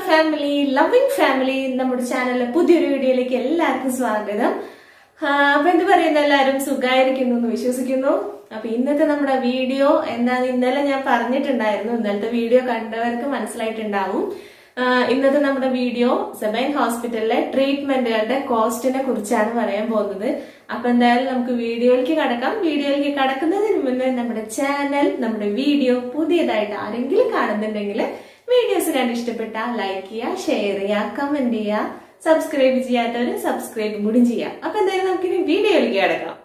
family loving family നമ്മുടെ ചാനലിലെ പുതിയൊരു വീഡിയോയിലേക്ക് എല്ലാവർക്കും സ്വാഗതം ആ, അപ്പൊ എന്ത് പറയുന്ന എല്ലാവരും സുഖമായിരിക്കുന്നു എന്ന് വിശ്വസിക്കുന്നു അപ്പൊ ഇന്നത്തെ നമ്മുടെ വീഡിയോ എന്താന്ന് ഇന്നലെ ഞാൻ പറഞ്ഞിട്ടുണ്ടായിരുന്നു ഇന്നലത്തെ വീഡിയോ കണ്ടവർക്ക് മനസ്സിലായിട്ടുണ്ടാവും ആ, ഇന്നത്തെ നമ്മുടെ വീഡിയോ സെബൈൻ ഹോസ്പിറ്റലിലെ ട്രീറ്റ്മെന്റുകളുടെ കോസ്റ്റിനെ കുറിച്ചാണ് പറയാൻ പോകുന്നത് അപ്പൊ എന്തായാലും നമുക്ക് വീഡിയോയിലേക്ക് കടക്കാം വീഡിയോയിലേക്ക് കടക്കുന്നതിന് മുന്നേ നമ്മുടെ ചാനൽ നമ്മുടെ വീഡിയോ പുതിയതായിട്ട് ആരെങ്കിലും കാണുന്നുണ്ടെങ്കിൽ വീഡിയോസ് കണ്ട് ഇഷ്ടപ്പെട്ട ലൈക്ക് ചെയ്യുക ഷെയർ ചെയ്യുക കമന്റ് ചെയ്യുക സബ്സ്ക്രൈബ് ചെയ്യാത്തവര് സബ്സ്ക്രൈബും കൂടി ചെയ്യാം അപ്പൊ എന്തായാലും നമുക്കിനി വീഡിയോയിലേക്ക് കിടക്കാം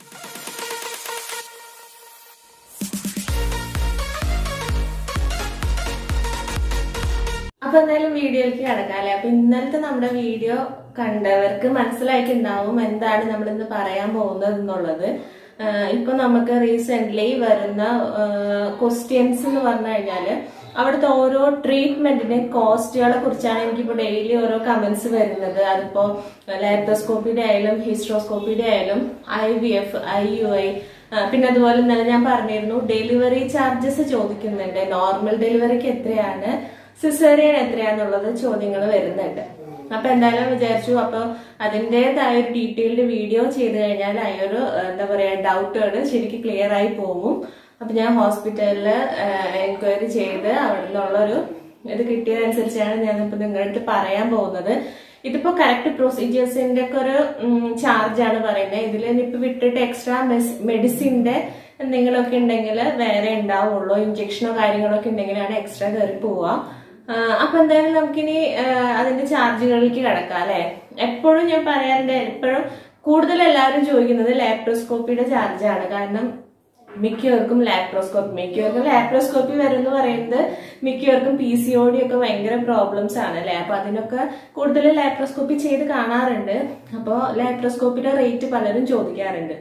അപ്പൊ എന്തായാലും വീഡിയോയിലേക്ക് കിടക്കാം അല്ലെ അപ്പൊ ഇന്നലത്തെ നമ്മുടെ വീഡിയോ കണ്ടവർക്ക് മനസ്സിലായിട്ടുണ്ടാവും എന്താണ് നമ്മൾ ഇന്ന് പറയാൻ പോകുന്നത് എന്നുള്ളത് ആഹ് ഇപ്പൊ നമുക്ക് റീസെന്റ് വരുന്ന ക്വസ്റ്റ്യൻസ് എന്ന് പറഞ്ഞു കഴിഞ്ഞാല് അവിടുത്തെ ഓരോ ട്രീറ്റ്മെന്റിന്റെ കോസ്റ്റുകളെ കുറിച്ചാണ് എനിക്കിപ്പോ ഡെയിലി ഓരോ കമന്റ്സ് വരുന്നത് അതിപ്പോ ലാപ്റ്റോസ്കോപ്പിയുടെ ആയാലും ഹിസ്ട്രോസ്കോപ്പിയുടെ ആയാലും I V F I U I പിന്നെ അതുപോലെ തന്നെ ഞാൻ പറഞ്ഞിരുന്നു ഡെലിവറി ചാർജസ് ചോദിക്കുന്നുണ്ട് നോർമൽ ഡെലിവറിക്ക് എത്രയാണ് സിസേറിയൻ എത്രയാന്നുള്ളത് ചോദ്യങ്ങൾ വരുന്നുണ്ട് അപ്പൊ എന്തായാലും വിചാരിച്ചു അപ്പൊ അതിൻ്റെതായ ഒരു ഡീറ്റെയിൽഡ് വീഡിയോ ചെയ്ത് കഴിഞ്ഞാൽ ആ ഒരു ഏഹ്, എന്താ പറയാ ഡൗട്ടുകൾ ശരിക്കും ക്ലിയർ ആയി പോകും അപ്പൊ ഞാൻ ഹോസ്പിറ്റലിൽ എൻക്വയറി ചെയ്ത് അവിടെ നിന്നുള്ളൊരു ഇത് കിട്ടിയതനുസരിച്ചാണ് ഞാനിപ്പോ നിങ്ങളുടെ അടുത്ത് പറയാൻ പോകുന്നത് ഇതിപ്പോ കറക്റ്റ് പ്രൊസീജിയേഴ്സിന്റെ ഒക്കെ ഒരു ചാർജ് ആണ് പറയുന്നത് ഇതിൽ ഇനിയിപ്പോ വിട്ടിട്ട് എക്സ്ട്രാ മെഡിസിന്റെ എന്തെങ്കിലുമൊക്കെ ഉണ്ടെങ്കിൽ വേറെ ഉണ്ടാവുള്ളൂ ഇഞ്ചക്ഷനോ കാര്യങ്ങളോ ഒക്കെ ഉണ്ടെങ്കിലാണ് എക്സ്ട്രാ കയറി പോവുക ആ, അപ്പൊ എന്തായാലും നമുക്കിനി ആ, അതിന്റെ ചാർജുകളിലേക്ക് കിടക്കാം അല്ലെ എപ്പോഴും ഞാൻ പറയാറുണ്ട് എപ്പോഴും കൂടുതൽ എല്ലാവരും ചോദിക്കുന്നത് ലാപ്റ്റോസ്കോപ്പിയുടെ ചാർജാണ് കാരണം മിക്കവർക്കും ലാപ്രോസ്കോപ്പി മിക്കവർക്കും ലാപ്രോസ്കോപ്പി വരുമെന്ന് പറയുന്നത് മിക്കവർക്കും പി സി ഒ ഡി ഒക്കെ ഭയങ്കര പ്രോബ്ലംസ് ആണ് അല്ലെ അപ്പൊ അതിനൊക്കെ കൂടുതൽ ലാപ്രോസ്കോപ്പി ചെയ്ത് കാണാറുണ്ട് അപ്പോൾ ലാപ്രോസ്കോപ്പിയുടെ റേറ്റ് പലരും ചോദിക്കാറുണ്ട്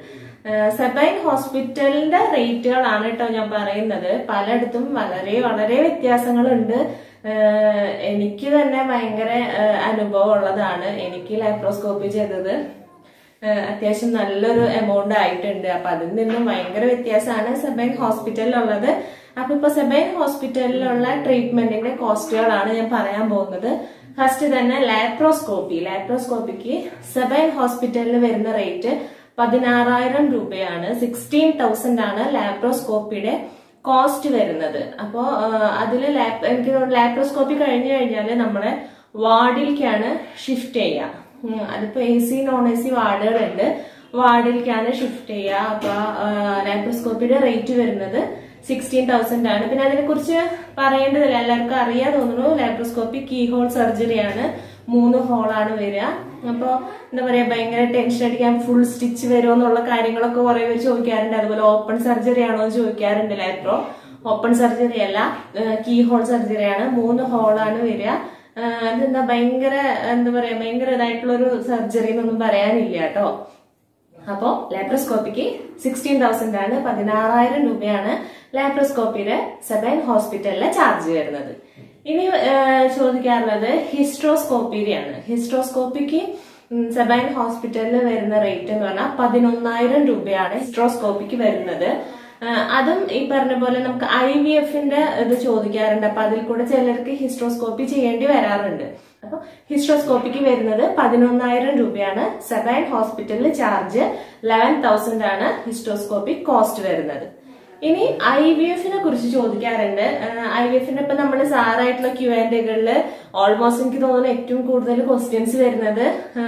സെബൈൻ ഹോസ്പിറ്റലിന്റെ റേറ്റുകളാണ് കേട്ടോ ഞാൻ പറയുന്നത് പലയിടത്തും വളരെ വളരെ വ്യത്യാസങ്ങളുണ്ട് ഏഹ് എനിക്ക് തന്നെ ഭയങ്കര ഏഹ് അനുഭവം ഉള്ളതാണ് എനിക്ക് ലാപ്രോസ്കോപ്പി ചെയ്തത് ഏഹ് അത്യാവശ്യം നല്ലൊരു എമൗണ്ട് ആയിട്ടുണ്ട് അപ്പൊ അതിൽ നിന്നും ഭയങ്കര വ്യത്യാസമാണ് സെബൈൻ ഹോസ്പിറ്റലിലുള്ളത് അപ്പൊ ഇപ്പൊ സെബൈൻ ഹോസ്പിറ്റലിലുള്ള ട്രീറ്റ്മെന്റിന്റെ കോസ്റ്റുകളാണ് ഞാൻ പറയാൻ പോകുന്നത് ഫസ്റ്റ് തന്നെ ലാപ്രോസ്കോപ്പി ലാപ്രോസ്കോപ്പിക്ക് സെബൈൻ ഹോസ്പിറ്റലിൽ വരുന്ന റേറ്റ് പതിനാറായിരം രൂപയാണ് സിക്സ്റ്റീൻ തൗസൻഡ് ആണ് ലാപ്രോസ്കോപ്പിയുടെ കോസ്റ്റ് വരുന്നത് അപ്പോ അതിൽ ലാപ് എനിക്ക് തോന്നുന്നു ലാപ്രോസ്കോപ്പി കഴിഞ്ഞു കഴിഞ്ഞാൽ നമ്മളെ വാർഡിലേക്കാണ് ഷിഫ്റ്റ് ചെയ്യുക ഉം, അതിപ്പോ A C non A C വാർഡുകളുണ്ട് വാർഡിലേക്കാണ് ഷിഫ്റ്റ് ചെയ്യുക അപ്പൊ ലാപ്രോസ്കോപ്പിയുടെ റേറ്റ് വരുന്നത് സിക്സ്റ്റീൻ തൗസൻഡ് ആണ് പിന്നെ അതിനെ കുറിച്ച് പറയേണ്ടതില്ല എല്ലാവർക്കും അറിയാൻ തോന്നുന്നു ലാപ്രോസ്കോപ്പി കീ ഹോൾ സർജറിയാണ് മൂന്ന് ഹോളാണ് വരിക അപ്പൊ എന്താ പറയാ ഭയങ്കര ടെൻഷൻ അടിക്കാൻ ഫുൾ സ്റ്റിച്ച് വരുമോ എന്നുള്ള കാര്യങ്ങളൊക്കെ കുറെ പേര് ചോദിക്കാറുണ്ട് അതുപോലെ ഓപ്പൺ സർജറി ആണോ എന്ന് ചോദിക്കാറുണ്ട് ലാപ്രോ ഓപ്പൺ സർജറി അല്ല കീ ഹോൾ സർജറിയാണ് മൂന്ന് ഹോളാണ് വരിക ആഹ് അതെന്താ ഭയങ്കര എന്താ പറയാ ഭയങ്കര ഇതായിട്ടുള്ള ഒരു സർജറി എന്നൊന്നും പറയാനില്ല കേട്ടോ അപ്പോ ലാപ്രോസ്കോപ്പിക്ക് സിക്സ്റ്റീൻ തൗസൻഡ് ആണ് പതിനാറായിരം രൂപയാണ് ലാപ്രോസ്കോപ്പിയുടെ സെബൈൻ ഹോസ്പിറ്റലിലെ ചാർജ് വരുന്നത് ഇനി ഏഹ്, ചോദിക്കാറുള്ളത് ഹിസ്ട്രോസ്കോപ്പിയുടെയാണ് ഹിസ്ട്രോസ്കോപ്പിക്ക് ഉം, സെബൈൻ ഹോസ്പിറ്റലിൽ വരുന്ന റേറ്റ് എന്ന് പറഞ്ഞാൽ പതിനൊന്നായിരം രൂപയാണ് ഹിസ്ട്രോസ്കോപ്പിക്ക് വരുന്നത് ആഹ് അതും ഈ പറഞ്ഞ പോലെ നമുക്ക് ഐ വി എഫിന്റെ ഇത് ചോദിക്കാറുണ്ട് അപ്പൊ അതിൽ കൂടെ ചിലർക്ക് ഹിസ്ട്രോസ്കോപ്പി ചെയ്യേണ്ടി വരാറുണ്ട് അപ്പൊ ഹിസ്ട്രോസ്കോപ്പിക്ക് വരുന്നത് പതിനൊന്നായിരം രൂപയാണ് സെബൈൻ ഹോസ്പിറ്റലിൽ ചാർജ് ലെവൻ തൗസൻഡ് ആണ് ഹിസ്ട്രോസ്കോപ്പി കോസ്റ്റ് വരുന്നത് ഇനി ഐ വി എഫിനെ കുറിച്ച് ചോദിക്കാറുണ്ട് ഐ വി എഫിന്റെ ഇപ്പൊ നമ്മുടെ സാറായിട്ടുള്ള ക്യു ആൻഡുകളില് ഓൾമോസ്റ്റ് എനിക്ക് തോന്നുന്നു ഏറ്റവും കൂടുതൽ ക്വസ്റ്റ്യൻസ് വരുന്നത്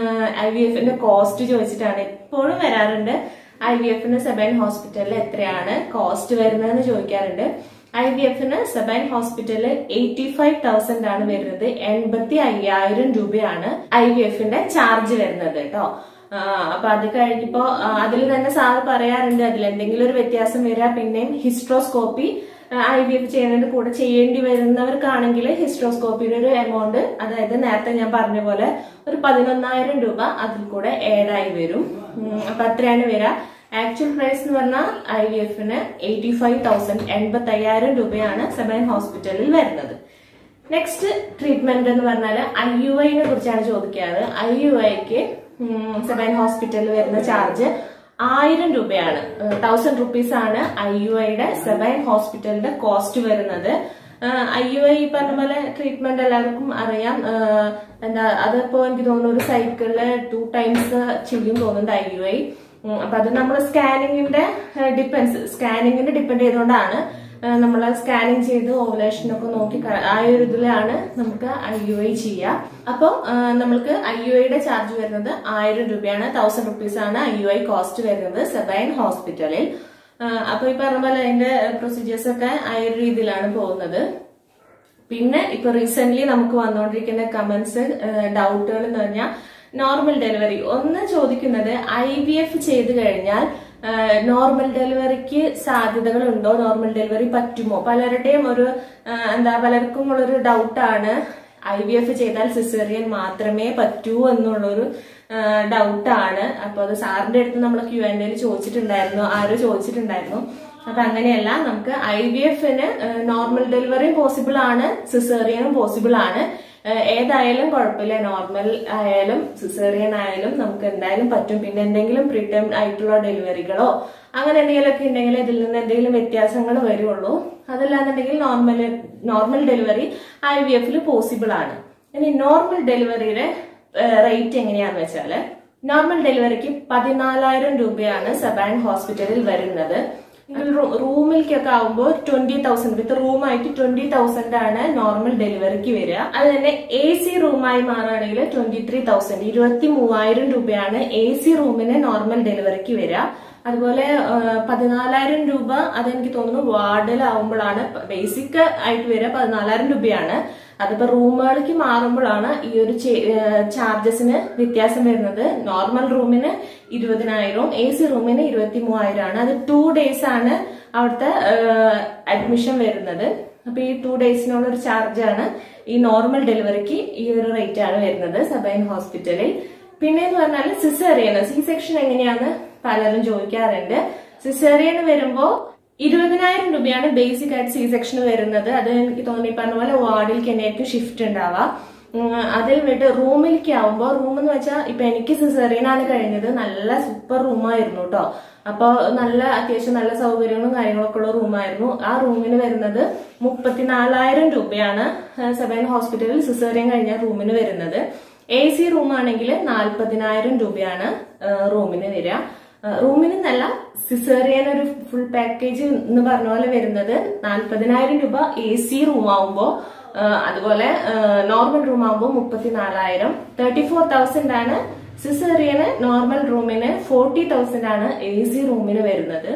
ഐ വി എഫിന്റെ കോസ്റ്റ് ചോദിച്ചിട്ടാണ് എപ്പോഴും വരാറുണ്ട് ഐ വി എഫിന് സെബൈൻ ഹോസ്പിറ്റലിൽ എത്രയാണ് കോസ്റ്റ് വരുന്നതെന്ന് ചോദിക്കാറുണ്ട് ഐ വി എഫിന് സെബൈൻ ഹോസ്പിറ്റലിൽ എയ്റ്റി ഫൈവ് തൗസൻഡ് ആണ് വരുന്നത് എൺപത്തി അയ്യായിരം രൂപയാണ് ഐ വി എഫിന്റെ ചാർജ് വരുന്നത് കേട്ടോ ആ, അപ്പൊ അത് കഴിഞ്ഞപ്പോ അതിൽ തന്നെ സാറ് പറയാറുണ്ട് അതിൽ എന്തെങ്കിലും ഒരു വ്യത്യാസം വരിക പിന്നെയും ഹിസ്ട്രോസ്കോപ്പി ഐ വി എഫ് ചെയ്യുന്നതിന്റെ കൂടെ ചെയ്യേണ്ടി വരുന്നവർക്കാണെങ്കിൽ ഹിസ്ട്രോസ്കോപ്പിയുടെ ഒരു എമൗണ്ട് അതായത് നേരത്തെ ഞാൻ പറഞ്ഞ പോലെ ഒരു പതിനൊന്നായിരം രൂപ അതിൽ കൂടെ add ആയി വരും ഉം, അപ്പൊ അത്രയാണ് വരിക ആക്ച്വൽ പ്രൈസ് എന്ന് പറഞ്ഞാൽ ഐ വി എഫിന് എയ്റ്റി ഫൈവ് തൗസൻഡ് എൺപത്തി അയ്യായിരം രൂപയാണ് സെബൈൻ ഹോസ്പിറ്റലിൽ വരുന്നത് നെക്സ്റ്റ് ട്രീറ്റ്മെന്റ് എന്ന് പറഞ്ഞാൽ ഐ യു ഐനെ കുറിച്ചാണ് ചോദിക്കാറ് ഐ യു ഐക്ക് സെബൈൻ ഹോസ്പിറ്റലിൽ വരുന്ന ചാർജ് ആയിരം രൂപയാണ് തൗസൻഡ് റുപ്പീസ് ആണ് ഐ യു ഐയുടെ സെബൈൻ ഹോസ്പിറ്റലിന്റെ കോസ്റ്റ് വരുന്നത് ഐ യു ഐ പറഞ്ഞ പോലെ ട്രീറ്റ്മെന്റ് എല്ലാവർക്കും അറിയാം ആ, എന്താ അതിപ്പോ എനിക്ക് തോന്നുന്നു ഒരു സൈക്കിളില് ടു ടൈംസ് ചെയ്യും തോന്നുന്നുണ്ട് ഐ യു ഐ അപ്പൊ അത് നമ്മൾ സ്കാനിങ്ങിന്റെ ഡിപ്പെൻസ് സ്കാനിങ്ങിന്റെ ഡിപ്പെൻഡ് ചെയ്തുകൊണ്ടാണ് നമ്മൾ സ്കാനിങ് ചെയ്ത് ഓവലേഷൻ ഒക്കെ നോക്കി ക- ആ ഒരു ഇതിലാണ് നമുക്ക് ഐ യു ഐ ചെയ്യാം അപ്പോൾ നമ്മൾക്ക് ഐ യു ഐയുടെ ചാർജ് വരുന്നത് ആയിരം രൂപയാണ് തൗസൻഡ് റുപ്പീസ് ആണ് ഐ യു ഐ കോസ്റ്റ് വരുന്നത് സെബൈൻ ഹോസ്പിറ്റലിൽ അപ്പൊ ഈ പറഞ്ഞ പോലെ അതിന്റെ പ്രൊസീജിയേഴ്സ് ഒക്കെ ആ ഒരു രീതിയിലാണ് പോകുന്നത് പിന്നെ ഇപ്പൊ റീസെന്റ് നമുക്ക് വന്നുകൊണ്ടിരിക്കുന്ന കമന്റ്സ് ഡൗട്ടുകൾ എന്ന് പറഞ്ഞാൽ നോർമൽ ഡെലിവറി ഒന്ന് ചോദിക്കുന്നത് ഐ വി എഫ് ചെയ്ത് കഴിഞ്ഞാൽ നോർമൽ ഡെലിവറിക്ക് സാധ്യതകളുണ്ടോ നോർമൽ ഡെലിവറി പറ്റുമോ പലരുടെയും ഒരു ആ, എന്താ പലർക്കും ഉള്ളൊരു ഡൗട്ടാണ് ഐ വി എഫ് ചെയ്താൽ സിസേറിയൻ മാത്രമേ പറ്റൂ എന്നുള്ളൊരു ഡൗട്ടാണ് അപ്പൊ അത് സാറിന്റെ അടുത്ത് നമ്മൾ ക്യു എൻ എയിൽ ചോദിച്ചിട്ടുണ്ടായിരുന്നു ആരോ ചോദിച്ചിട്ടുണ്ടായിരുന്നു അപ്പൊ അങ്ങനെയല്ല നമുക്ക് ഐ വി എഫിന് നോർമൽ ഡെലിവറിയും പോസിബിൾ ആണ് സിസേറിയനും പോസിബിൾ ആണ് ഏഹ് ഏതായാലും കുഴപ്പമില്ല നോർമൽ ആയാലും സിസേറിയൻ ആയാലും നമുക്ക് എന്തായാലും പറ്റും പിന്നെ എന്തെങ്കിലും പ്രീടേം ആയിട്ടുള്ള ഡെലിവറികളോ അങ്ങനെ എന്തെങ്കിലുമൊക്കെ ഉണ്ടെങ്കിൽ ഇതിൽ നിന്ന് എന്തെങ്കിലും വ്യത്യാസങ്ങൾ വരുള്ളൂ അതല്ലാന്നുണ്ടെങ്കിൽ normal normal delivery I V എഫിൽ പോസിബിൾ ആണ് ഇനി നോർമൽ ഡെലിവറിയുടെ റേറ്റ് എങ്ങനെയാന്ന് വെച്ചാല് നോർമൽ ഡെലിവറിക്ക് പതിനാലായിരം രൂപയാണ് സബാൻ ഹോസ്പിറ്റലിൽ വരുന്നത് റൂമിലേക്കൊക്കെ ആവുമ്പോൾ ട്വന്റി തൗസൻഡ് വിത്ത് റൂമായിട്ട് ട്വന്റി തൗസൻഡ് ആണ് നോർമൽ ഡെലിവറിക്ക് വരിക അത് തന്നെ എ സി റൂമായി മാറുകയാണെങ്കിൽ ട്വന്റി ത്രീ തൗസൻഡ് ഇരുപത്തി മൂവായിരം രൂപയാണ് എ സി റൂമിന് നോർമൽ ഡെലിവറിക്ക് വരിക അതുപോലെ ആ, പതിനാലായിരം രൂപ അതെനിക്ക് തോന്നുന്നു വാർഡിലാവുമ്പോഴാണ് ബേസിക് ആയിട്ട് വരിക പതിനാലായിരം രൂപയാണ് അതിപ്പോ റൂമുകളിലേക്ക് മാറുമ്പോഴാണ് ഈ ഒരു ചാർജസിന് വ്യത്യാസം വരുന്നത് നോർമൽ റൂമിന് ഇരുപതിനായിരവും എ സി റൂമിന് ഇരുപത്തി മൂവായിരം ആണ് അത് ടു ഡേയ്സ് ആണ് അവിടുത്തെ അഡ്മിഷൻ വരുന്നത് അപ്പൊ ഈ ടു ഡേയ്സിനുള്ള ഒരു ചാർജാണ് ഈ നോർമൽ ഡെലിവറിക്ക് ഈ ഒരു റേറ്റ് ആണ് വരുന്നത് സബൈൻ ഹോസ്പിറ്റലിൽ പിന്നെ എന്ന് പറഞ്ഞാൽ സിസേറിയൻ സി സെക്ഷൻ എങ്ങനെയാന്ന് പലരും ചോദിക്കാറുണ്ട് സിസേറിയൻ വരുമ്പോ ഇരുപതിനായിരം രൂപയാണ് ബേസിക് ആയിട്ട് സി സെക്ഷൻ വരുന്നത് അത് എനിക്ക് തോന്നി ഈ പറഞ്ഞ പോലെ വാർഡിലേക്ക് തന്നെയായിരിക്കും ഷിഫ്റ്റ് ഉണ്ടാവുക ഉം, അതിൽ വിട്ട് റൂമിലേക്ക് ആവുമ്പോൾ റൂം എന്ന് വെച്ചാൽ ഇപ്പൊ എനിക്ക് സിസേറിയൻ ആണ് കഴിഞ്ഞത് നല്ല സൂപ്പർ റൂമായിരുന്നു കേട്ടോ അപ്പൊ നല്ല അത്യാവശ്യം നല്ല സൗകര്യങ്ങളും കാര്യങ്ങളൊക്കെ ഉള്ള റൂമായിരുന്നു ആ റൂമിന് വരുന്നത് മുപ്പത്തിനാലായിരം രൂപയാണ് സെവൻ ഹോസ്പിറ്റലിൽ സിസേറിയൻ കഴിഞ്ഞ റൂമിന് വരുന്നത് എ സി റൂം ആണെങ്കിൽ നാൽപ്പതിനായിരം രൂപയാണ് ആ, റൂമിന് വരിക ആ, റൂമിന് നല്ല സിസേറിയൻ ഒരു ഫുൾ പാക്കേജ് എന്ന് പറഞ്ഞ പോലെ വരുന്നത് നാൽപ്പതിനായിരം രൂപ എ സി റൂം ആവുമ്പോൾ അതുപോലെ നോർമൽ റൂം ആവുമ്പോൾ മുപ്പത്തിനാലായിരം തേർട്ടി ഫോർ തൗസൻഡ് ആണ് സിസേറിയന് നോർമൽ റൂമിന് ഫോർട്ടി തൗസൻഡ് ആണ് എ സി റൂമിന് വരുന്നത്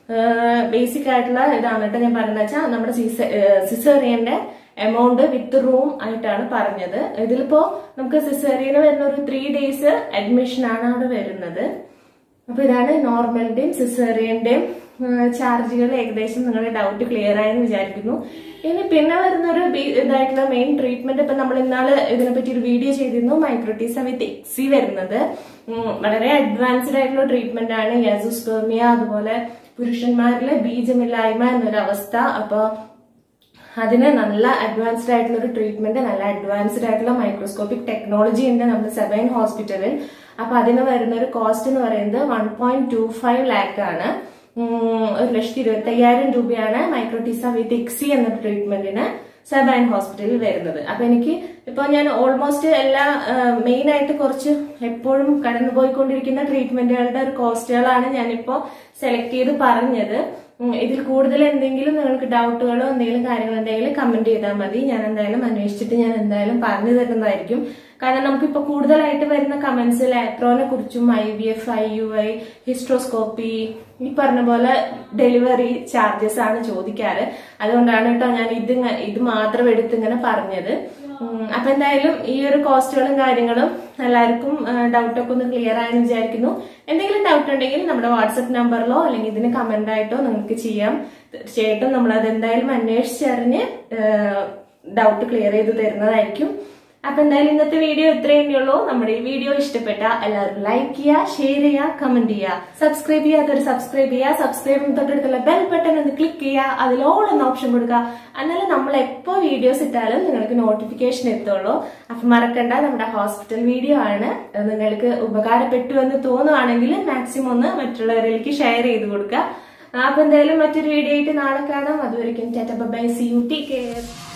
ബേസിക് ആയിട്ടുള്ള ഇതാണ് കേട്ടോ ഞാൻ പറയുന്നത് വെച്ചാൽ നമ്മുടെ സിസേറിയന്റെ എമൗണ്ട് വിത്ത് റൂം ആയിട്ടാണ് പറഞ്ഞത് ഇതിലിപ്പോ നമുക്ക് സിസേറിയന് വരുന്ന ഒരു ത്രീ ഡേയ്സ് അഡ്മിഷൻ ആണ് അവിടെ വരുന്നത് അപ്പൊ ഇതാണ് നോർമലിന്റെയും സിസേറിയന്റെയും ചാർജുകൾ ഏകദേശം നിങ്ങളുടെ ഡൗട്ട് ക്ലിയർ ആയെന്ന് വിചാരിക്കുന്നു ഇനി പിന്നെ വരുന്ന ഒരു ബി- ഇതായിട്ടുള്ള മെയിൻ ട്രീറ്റ്മെന്റ് ഇപ്പൊ നമ്മൾ ഇന്നാള് ഇതിനെപ്പറ്റി ഒരു വീഡിയോ ചെയ്തിരുന്നു മൈക്രോട്ടീസ വിത്ത് എക്സി വരുന്നത് ഉം, വളരെ അഡ്വാൻസ്ഡ് ആയിട്ടുള്ള ട്രീറ്റ്മെന്റ് ആണ് യാസുസ്പെർമിയ അതുപോലെ പുരുഷന്മാരിലെ ബീജമില്ലായ്മ എന്നൊരു അവസ്ഥ അപ്പൊ അതിന് നല്ല അഡ്വാൻസ്ഡ് ആയിട്ടുള്ള ഒരു ട്രീറ്റ്മെന്റ് നല്ല അഡ്വാൻസ്ഡ് ആയിട്ടുള്ള മൈക്രോസ്കോപ്പിക് ടെക്നോളജി ഉണ്ട് നമ്മുടെ സെബൈൻ ഹോസ്പിറ്റലിൽ അപ്പൊ അതിന് വരുന്ന ഒരു കോസ്റ്റ് എന്ന് പറയുന്നത് one point two five lakh ആണ് ഉം, ഒരു ലക്ഷത്തി ഇരുപത്തി അയ്യായിരം രൂപയാണ് മൈക്രോട്ടീസ വിത്ത് എക്സി എന്ന ട്രീറ്റ്മെന്റിന് സെബൈൻ ഹോസ്പിറ്റലിൽ വരുന്നത് അപ്പൊ എനിക്ക് ഇപ്പൊ ഞാൻ ഓൾമോസ്റ്റ് എല്ലാ മെയിൻ ആയിട്ട് കുറച്ച് എപ്പോഴും കടന്നുപോയിക്കൊണ്ടിരിക്കുന്ന ട്രീറ്റ്മെന്റുകളുടെ ഒരു കോസ്റ്റുകളാണ് ഞാനിപ്പോ സെലക്ട് ചെയ്ത് പറഞ്ഞത് ഉം, ഇതിൽ കൂടുതൽ എന്തെങ്കിലും നിങ്ങൾക്ക് ഡൗട്ടുകളോ എന്തെങ്കിലും കാര്യങ്ങൾ എന്തെങ്കിലും കമന്റ് ചെയ്താൽ മതി ഞാൻ എന്തായാലും അന്വേഷിച്ചിട്ട് ഞാൻ എന്തായാലും പറഞ്ഞു തരുന്നതായിരിക്കും കാരണം നമുക്കിപ്പോ കൂടുതലായിട്ട് വരുന്ന കമന്റ്സ് ലാക്രോനെ കുറിച്ചും I V F I U I hysteroscopy ഈ പറഞ്ഞ പോലെ ഡെലിവറി ചാർജസ് ആണ് ചോദിക്കാറ് അതുകൊണ്ടാണ് കേട്ടോ ഞാൻ ഇത് ഇങ്ങ- ഇത് മാത്രം എടുത്ത് ഇങ്ങനെ പറഞ്ഞത് ഉം, അപ്പൊ എന്തായാലും ഈ ഒരു കോസ്റ്റുകളും കാര്യങ്ങളും എല്ലാവർക്കും ഡൗട്ടൊക്കെ ഒന്ന് ക്ലിയർ ആയെന്ന് വിചാരിക്കുന്നു എന്തെങ്കിലും ഡൗട്ട് ഉണ്ടെങ്കിൽ നമ്മുടെ വാട്സപ്പ് നമ്പറിലോ അല്ലെങ്കിൽ ഇതിന് കമന്റ് ആയിട്ടോ നിങ്ങൾക്ക് ചെയ്യാം തീർച്ചയായിട്ടും നമ്മൾ അത് എന്തായാലും അന്വേഷിച്ചറിഞ്ഞ് ഡൗട്ട് ക്ലിയർ ചെയ്ത് തരുന്നതായിരിക്കും അപ്പൊ എന്തായാലും ഇന്നത്തെ വീഡിയോ ഇത്രയേ ഉള്ളൂ നമ്മുടെ ഈ വീഡിയോ ഇഷ്ടപ്പെട്ട എല്ലാവരും ലൈക്ക് ചെയ്യുക ഷെയർ ചെയ്യുക കമന്റ് ചെയ്യുക സബ്സ്ക്രൈബ് ചെയ്യാത്തവർ സബ്സ്ക്രൈബ് ചെയ്യുക സബ്സ്ക്രൈബ് തൊട്ടടുത്തുള്ള ബെൽ ബട്ടൺ ഒന്ന് ക്ലിക്ക് ചെയ്യുക അതിൽ ഓൾ എന്ന ഓപ്ഷൻ കൊടുക്കുക എന്നാലും നമ്മൾ എപ്പോ വീഡിയോസ് ഇട്ടാലും നിങ്ങൾക്ക് നോട്ടിഫിക്കേഷൻ എത്തുള്ളൂ അപ്പൊ മറക്കണ്ട നമ്മുടെ ഹോസ്പിറ്റൽ വീഡിയോ ആണ് അത് നിങ്ങൾക്ക് ഉപകാരപ്പെട്ടു എന്ന് തോന്നുവാണെങ്കിൽ മാക്സിമം ഒന്ന് മറ്റുള്ളവരിലേക്ക് ഷെയർ ചെയ്ത് കൊടുക്കുക അപ്പൊ എന്തായാലും മറ്റൊരു വീഡിയോ ആയിട്ട് നാളെ കാണാം അതുവരെയും ടാറ്റ bye see you take care